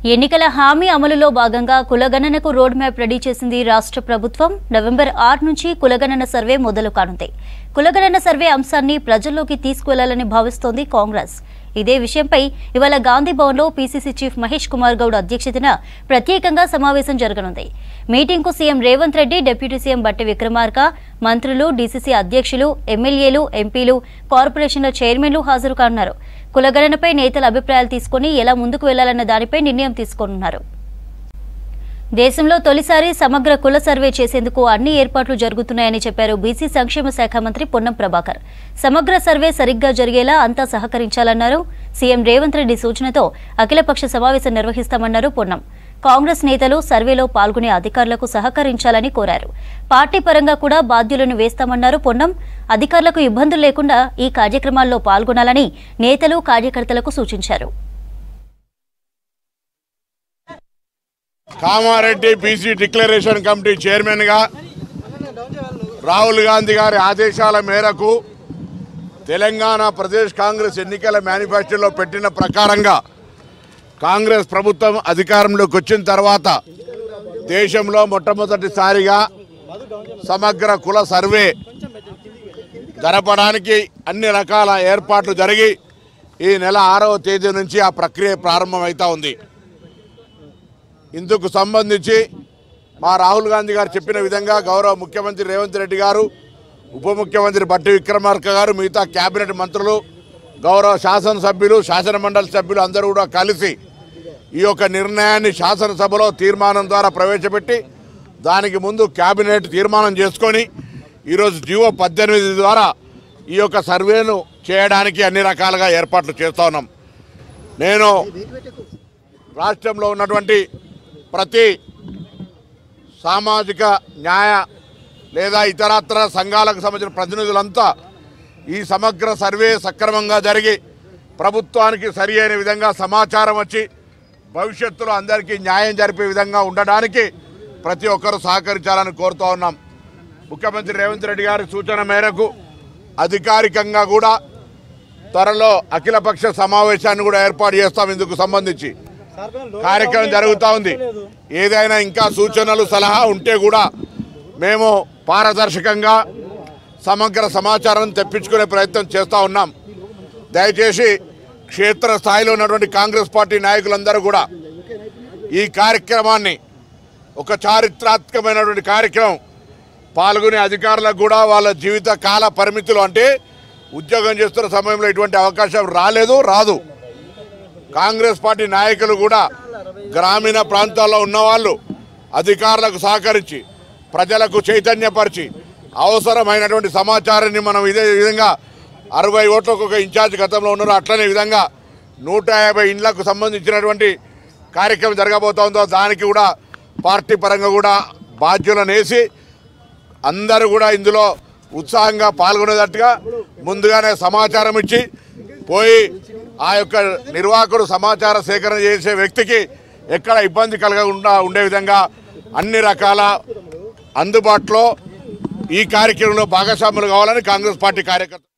ఎన్నికల హామీ అమలులో భాగంగా కులగణనకు రోడ్ మ్యాప్ రెడీ చేసింది రాష్ట్ర ప్రభుత్వం నవంబర్ ఆరు నుంచి కులగణన సర్వే మొదలు కానుంది కులగణన సర్వే అంశాన్ని ప్రజల్లోకి తీసుకువెళ్లాలని భావిస్తోంది కాంగ్రెస్ ఇదే విషయంపై ఇవాళ గాంధీ భవన్లో పీసీసీ చీఫ్ మహేష్ కుమార్ గౌడ్ అధ్యక్షతన ప్రత్యేకంగా సమావేశం జరగనుంది మీటింగ్కు CM Revanth Reddy deputy CM Bhatti Vikramarka మంత్రులు డీసీసీ అధ్యక్షులు ఎమ్మెల్యేలు ఎంపీలు కార్పొరేషన్ల చైర్మన్లు హాజరు కానున్నారు కులగణనపై నేతల అభిప్రాయాలు తీసుకుని ఎలా ముందుకు వెళ్లాలన్న దానిపై నిర్ణయం తీసుకోనున్నారు దేశంలో తొలిసారి సమగ్ర కుల సర్వే చేసేందుకు అన్ని ఏర్పాట్లు జరుగుతున్నాయని చెప్పారు బీసీ సంక్షేమ శాఖ మంత్రి పొన్నం ప్రభాకర్ సమగ్ర సర్వే సరిగ్గా జరిగేలా అంతా సహకరించాలన్నారు సీఎం రేవంత్ రెడ్డి సూచనతో అఖిలపక్ష సమావేశం నిర్వహిస్తామన్నారు పొన్నం కాంగ్రెస్ నేతలు సర్వేలో పాల్గొనే అధికారులకు సహకరించాలని కోరారు పార్టీ పరంగా కూడా బాధ్యులను వేస్తామన్నారు పొన్నం అధికారులకు ఇబ్బందులు లేకుండా ఈ కార్యక్రమాల్లో పాల్గొనాలని నేతలు కార్యకర్తలకు సూచించారు కామారెడ్డి బీసీ డిక్లరేషన్ కమిటీ చైర్మన్గా రాహుల్ గాంధీ గారి ఆదేశాల మేరకు తెలంగాణ ప్రదేశ్ కాంగ్రెస్ ఎన్నికల మేనిఫెస్టోలో పెట్టిన ప్రకారంగా కాంగ్రెస్ ప్రభుత్వం అధికారంలోకి వచ్చిన తర్వాత దేశంలో మొట్టమొదటిసారిగా సమగ్ర కుల సర్వే జరపడానికి అన్ని రకాల ఏర్పాట్లు జరిగి ఈ నెల ఆరవ తేదీ నుంచి ఆ ప్రక్రియ ప్రారంభమవుతా ఉంది ఇందుకు సంబంధించి మా రాహుల్ గాంధీ గారు చెప్పిన విధంగా గౌరవ ముఖ్యమంత్రి రేవంత్ రెడ్డి గారు ఉప ముఖ్యమంత్రి బట్టి విక్రమార్క గారు మిగతా కేబినెట్ మంత్రులు గౌరవ శాసనసభ్యులు శాసన మండలి సభ్యులు అందరూ కూడా కలిసి ఈ యొక్క నిర్ణయాన్ని శాసనసభలో తీర్మానం ద్వారా ప్రవేశపెట్టి దానికి ముందు కేబినెట్ తీర్మానం చేసుకొని ఈరోజు జీవో పద్దెనిమిది ద్వారా ఈ యొక్క సర్వేను చేయడానికి అన్ని రకాలుగా ఏర్పాట్లు చేస్తూ ఉన్నాం నేను రాష్ట్రంలో ఉన్నటువంటి ప్రతి సామాజిక న్యాయ లేదా ఇతరత్ర సంఘాలకు సంబంధించిన ప్రతినిధులంతా ఈ సమగ్ర సర్వే సక్రమంగా జరిగి ప్రభుత్వానికి సరి అయిన విధంగా సమాచారం వచ్చి భవిష్యత్తులో అందరికీ న్యాయం జరిపే విధంగా ఉండడానికి ప్రతి ఒక్కరూ సహకరించాలని కోరుతూ ఉన్నాం ముఖ్యమంత్రి రేవంత్ రెడ్డి గారి సూచన మేరకు అధికారికంగా కూడా త్వరలో అఖిలపక్ష సమావేశాన్ని కూడా ఏర్పాటు చేస్తాం ఇందుకు సంబంధించి కార్యక్రమం జరుగుతూ ఉంది ఏదైనా ఇంకా సూచనలు సలహా ఉంటే కూడా మేము పారదర్శకంగా సమగ్ర సమాచారం తెప్పించుకునే ప్రయత్నం చేస్తూ ఉన్నాం దయచేసి క్షేత్ర స్థాయిలో ఉన్నటువంటి కాంగ్రెస్ పార్టీ నాయకులందరూ కూడా ఈ కార్యక్రమాన్ని ఒక చారిత్రాత్మకమైనటువంటి కార్యక్రమం పాల్గొనే అధికారులకు కూడా వాళ్ళ జీవిత కాల పరిమితులు అంటే ఉద్యోగం చేస్తున్న సమయంలో ఇటువంటి అవకాశం రాలేదు రాదు కాంగ్రెస్ పార్టీ నాయకులు కూడా గ్రామీణ ప్రాంతాల్లో ఉన్నవాళ్ళు అధికారులకు సహకరించి ప్రజలకు చైతన్యపరిచి అవసరమైనటువంటి సమాచారాన్ని మనం ఇదే విధంగా అరవై ఓట్లకు ఒక ఇన్ఛార్జ్ గతంలో ఉన్నారు అట్లనే విధంగా నూట యాభై ఇండ్లకు సంబంధించినటువంటి కార్యక్రమం జరగబోతోందో దానికి కూడా పార్టీ పరంగా కూడా బాధ్యులను వేసి అందరూ కూడా ఇందులో ఉత్సాహంగా పాల్గొనేటట్టుగా ముందుగానే సమాచారం ఇచ్చి పోయి ఆ యొక్క నిర్వాహకుడు సమాచార సేకరణ చేసే వ్యక్తికి ఎక్కడ ఇబ్బంది కలగకుండా ఉండే విధంగా అన్ని రకాల అందుబాటులో ఈ కార్యక్రమంలో భాగస్వాములు కావాలని కాంగ్రెస్ పార్టీ కార్యకర్త